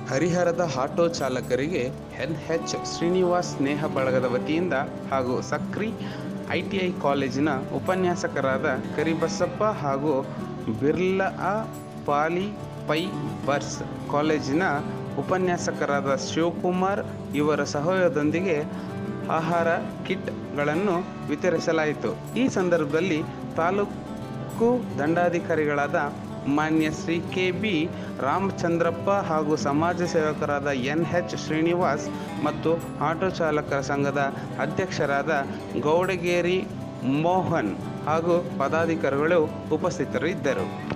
ಹರಿಹರದ ಆಟೋ ಚಾಲಕರಿಗೆ N H Srinivas ಸ್ನೇಹ ಬಳಗದ ವತಿಯಿಂದ ಹಾಗೂ ಸಕ್ರಿ ಐ ಟಿ ಐ ಕಾಲೇಜಿನ ಉಪನ್ಯಾಸಕರಾದ ಕರಿಬಸಪ್ಪ ಹಾಗೂ ಬಿರ್ಲಾ ಪಾಲಿ ಪೈ ಬರ್ಸ್ ಕಾಲೇಜಿನ ಉಪನ್ಯಾಸಕರಾದ ಶಿವಕುಮಾರ್ ಇವರ ಸಹಯೋಗದೊಂದಿಗೆ ಆಹಾರ ಕಿಟ್ಗಳನ್ನು ವಿತರಿಸಲಾಯಿತು ಈ ಸಂದರ್ಭದಲ್ಲಿ ತಾಲೂಕು ದಂಡಾಧಿಕಾರಿಗಳಾದ ಮಾನ್ಯ ಶ್ರೀ ಕೆ ಬಿ ರಾಮಚಂದ್ರಪ್ಪ ಹಾಗೂ ಸಮಾಜ ಸೇವಕರಾದ ಎನ್ ಎಚ್ ಶ್ರೀನಿವಾಸ್ ಮತ್ತು ಆಟೋ ಚಾಲಕರ ಸಂಘದ ಅಧ್ಯಕ್ಷರಾದ ಗೌಡಗೇರಿ ಮೋಹನ್ ಹಾಗೂ ಪದಾಧಿಕಾರಿಗಳು ಉಪಸ್ಥಿತರಿದ್ದರು